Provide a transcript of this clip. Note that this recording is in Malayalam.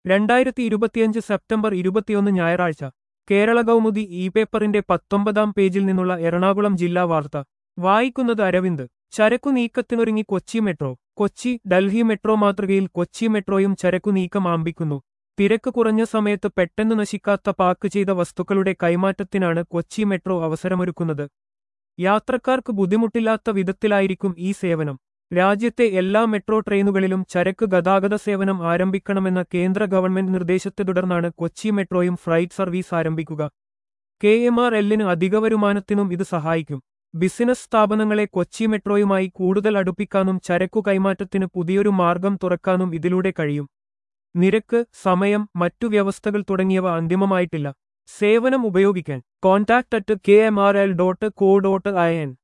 രണ്ടായിരത്തി ഇരുപത്തിയഞ്ച് സെപ്റ്റംബർ ഇരുപത്തിയൊന്ന് ഞായറാഴ്ച കേരള കൗമുദി ഇ പേപ്പറിന്റെ പത്തൊമ്പതാം പേജിൽ നിന്നുള്ള എറണാകുളം ജില്ലാ വാർത്ത വായിക്കുന്നത് അരവിന്ദ് ചരക്കു നീക്കത്തിനൊരുങ്ങി കൊച്ചി മെട്രോ കൊച്ചി ഡൽഹി മെട്രോ മാതൃകയിൽ കൊച്ചി മെട്രോയും ചരക്കു നീക്കം ആരംഭിക്കുന്നു തിരക്ക് കുറഞ്ഞ സമയത്ത് പെട്ടെന്ന് നശിക്കാത്ത പാക്ക് ചെയ്ത വസ്തുക്കളുടെ കൈമാറ്റത്തിനാണ് കൊച്ചി മെട്രോ അവസരമൊരുക്കുന്നത് യാത്രക്കാർക്ക് ബുദ്ധിമുട്ടില്ലാത്ത വിധത്തിലായിരിക്കും ഈ സേവനം രാജ്യത്തെ എല്ലാ മെട്രോ ട്രെയിനുകളിലും ചരക്ക് ഗതാഗത സേവനം ആരംഭിക്കണമെന്ന കേന്ദ്ര ഗവൺമെന്റ് നിർദ്ദേശത്തെ തുടർന്നാണ് കൊച്ചി മെട്രോയും ഫ്രൈറ്റ് സർവീസ് ആരംഭിക്കുക കെ എം ആർ എല്ലിന് അധിക വരുമാനത്തിനും ഇത് സഹായിക്കും ബിസിനസ് സ്ഥാപനങ്ങളെ കൊച്ചി മെട്രോയുമായി കൂടുതൽ അടുപ്പിക്കാനും ചരക്കു കൈമാറ്റത്തിന് പുതിയൊരു മാർഗം തുറക്കാനും ഇതിലൂടെ കഴിയും നിരക്ക് സമയം മറ്റു വ്യവസ്ഥകൾ തുടങ്ങിയവ അന്തിമമായിട്ടില്ല സേവനം ഉപയോഗിക്കാൻ contact at K M R L dot co dot I N